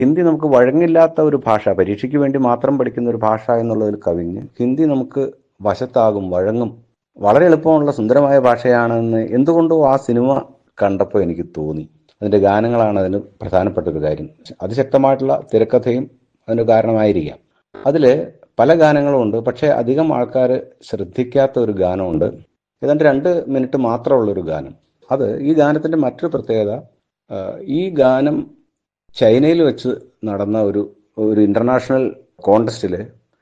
ഹിന്ദി നമുക്ക് വഴങ്ങില്ലാത്ത ഒരു ഭാഷ പരീക്ഷയ്ക്ക് വേണ്ടി മാത്രം പഠിക്കുന്ന ഒരു ഭാഷ എന്നുള്ളതിൽ കവിഞ്ഞ് ഹിന്ദി നമുക്ക് വശത്താകും വഴങ്ങും വളരെ എളുപ്പമുള്ള സുന്ദരമായ ഭാഷയാണെന്ന് എന്തുകൊണ്ടോ ആ സിനിമ കണ്ടപ്പോൾ എനിക്ക് തോന്നി അതിൻ്റെ ഗാനങ്ങളാണ് അതിന് പ്രധാനപ്പെട്ട ഒരു കാര്യം അതിശക്തമായിട്ടുള്ള തിരക്കഥയും അതിന് കാരണമായിരിക്കാം അതിൽ പല ഗാനങ്ങളും ഉണ്ട് പക്ഷേ അധികം ആൾക്കാർ ശ്രദ്ധിക്കാത്ത ഒരു ഗാനമുണ്ട് ഏതാണ്ട് രണ്ട് മിനിറ്റ് മാത്രമുള്ള ഒരു ഗാനം അത് ഈ ഗാനത്തിൻ്റെ മറ്റൊരു പ്രത്യേകത ആ, ഈ ഗാനം ചൈനയിൽ വെച്ച് നടന്ന ഒരു ഒരു ഇന്റർനാഷണൽ കോണ്ടസ്റ്റിൽ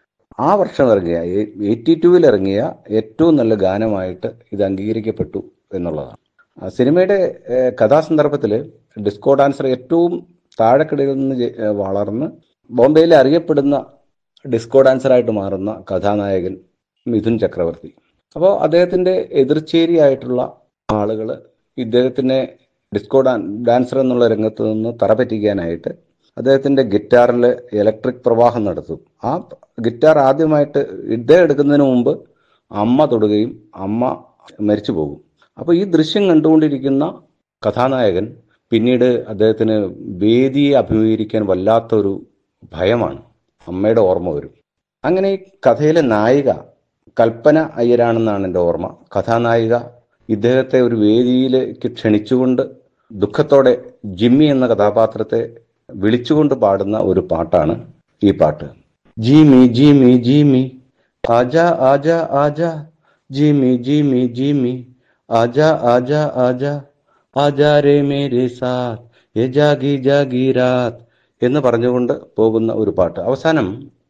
ആ വർഷം ഇറങ്ങിയ എയ്റ്റി ടൂവിൽ ഇറങ്ങിയ ഏറ്റവും നല്ല ഗാനമായിട്ട് ഇത് അംഗീകരിക്കപ്പെട്ടു എന്നുള്ളതാണ് ആ സിനിമയുടെ ഏഹ്, കഥാസന്ദർഭത്തിൽ ഡിസ്കോ ഡാൻസർ ഏറ്റവും താഴെക്കിടയിൽ നിന്ന് ജെ- ഏഹ്, വളർന്ന് ബോംബെയിൽ അറിയപ്പെടുന്ന ഡിസ്കോ ഡാൻസറായിട്ട് മാറുന്ന കഥാനായകൻ മിഥുൻ ചക്രവർത്തി അപ്പോൾ അദ്ദേഹത്തിൻ്റെ എതിർച്ചേരിയായിട്ടുള്ള ആളുകൾ ഇദ്ദേഹത്തിനെ ഡിസ്കോ ഡാൻ ഡാൻസർ എന്നുള്ള രംഗത്ത് നിന്ന് തറപറ്റിക്കാനായിട്ട് അദ്ദേഹത്തിൻ്റെ ഗിറ്റാറിൽ ഇലക്ട്രിക് പ്രവാഹം നടത്തും ആ ഗിറ്റാർ ആദ്യമായിട്ട് ഇദ്ദേഹം എടുക്കുന്നതിന് മുമ്പ് അമ്മ തൊടുകയും അമ്മ മരിച്ചു പോകും അപ്പോൾ ഈ ദൃശ്യം കണ്ടുകൊണ്ടിരിക്കുന്ന കഥാനായകൻ പിന്നീട് അദ്ദേഹത്തിന് വേദിയെ അഭിമുഖീകരിക്കാൻ വല്ലാത്തൊരു ഭയമാണ് അമ്മയുടെ ഓർമ്മ വരും അങ്ങനെ ഈ കഥയിലെ നായിക കൽപ്പന അയ്യരാണെന്നാണ് എൻ്റെ ഓർമ്മ കഥാനായിക ഇദ്ദേഹത്തെ ഒരു വേദിയിലേക്ക് ക്ഷണിച്ചുകൊണ്ട് ദുഃഖത്തോടെ ജിമ്മി എന്ന കഥാപാത്രത്തെ വിളിച്ചുകൊണ്ട് പാടുന്ന ഒരു പാട്ടാണ് ഈ പാട്ട് ജിമി ജിമി ജിമി ആജാ ആജാ ആജാ ജിമി ജിമി ജിമി ആജാ ആജാ ആജാ ആജാ രേ മേരെ സാത്ത് യെ ജാഗി ജാഗി രാത് എന്ന് പറഞ്ഞുകൊണ്ട് പോകുന്ന ഒരു പാട്ട് അവസാനം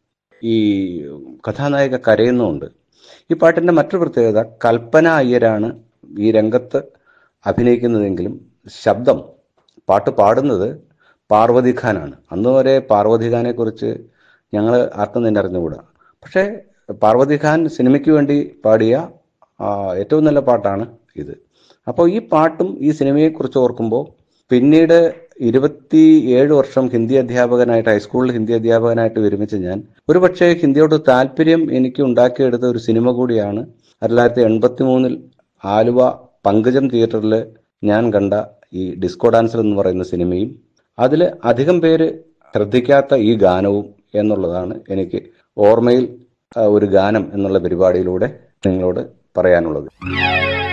ഈ കഥാനായിക കരയുന്നുമുണ്ട് ഈ പാട്ടിന്റെ മറ്റൊരു പ്രത്യേകത കൽപ്പന അയ്യരാണ് ഈ രംഗത്ത് അഭിനയിക്കുന്നതെങ്കിലും ശബ്ദം പാട്ട് പാടുന്നത് പാർവതി ഖാനാണ് അന്ന് വരെ പാർവതി ഖാനെ കുറിച്ച് ഞങ്ങൾ ആർക്കും തന്നെ അറിഞ്ഞുകൂടാ പക്ഷേ പാർവതി ഖാൻ സിനിമയ്ക്ക് വേണ്ടി പാടിയ ആ, ഏറ്റവും നല്ല പാട്ടാണ് ഇത് അപ്പോൾ ഈ പാട്ടും ഈ സിനിമയെക്കുറിച്ച് ഓർക്കുമ്പോൾ പിന്നീട് ഇരുപത്തി ഏഴ് വർഷം ഹിന്ദി അധ്യാപകനായിട്ട് ഹൈസ്കൂളിൽ ഹിന്ദി അധ്യാപകനായിട്ട് വിരമിച്ച ഞാൻ ഒരുപക്ഷെ ഹിന്ദിയോട് താല്പര്യം എനിക്ക് ഉണ്ടാക്കിയെടുത്ത ഒരു സിനിമ കൂടിയാണ് ആയിരത്തി തൊള്ളായിരത്തി എൺപത്തി മൂന്നിൽ ആലുവ പങ്കജം തിയേറ്ററിൽ ഞാൻ കണ്ട ഈ ഡിസ്കോ ഡാൻസർ എന്ന് പറയുന്ന സിനിമയും അതിൽ അധികം പേര് ശ്രദ്ധിക്കാത്ത ഈ ഗാനവും എന്നുള്ളതാണ് എനിക്ക് ഓർമ്മയിൽ ആ, ഒരു ഗാനം എന്നുള്ള പരിപാടിയിലൂടെ നിങ്ങളോട് പറയാനുള്ളത്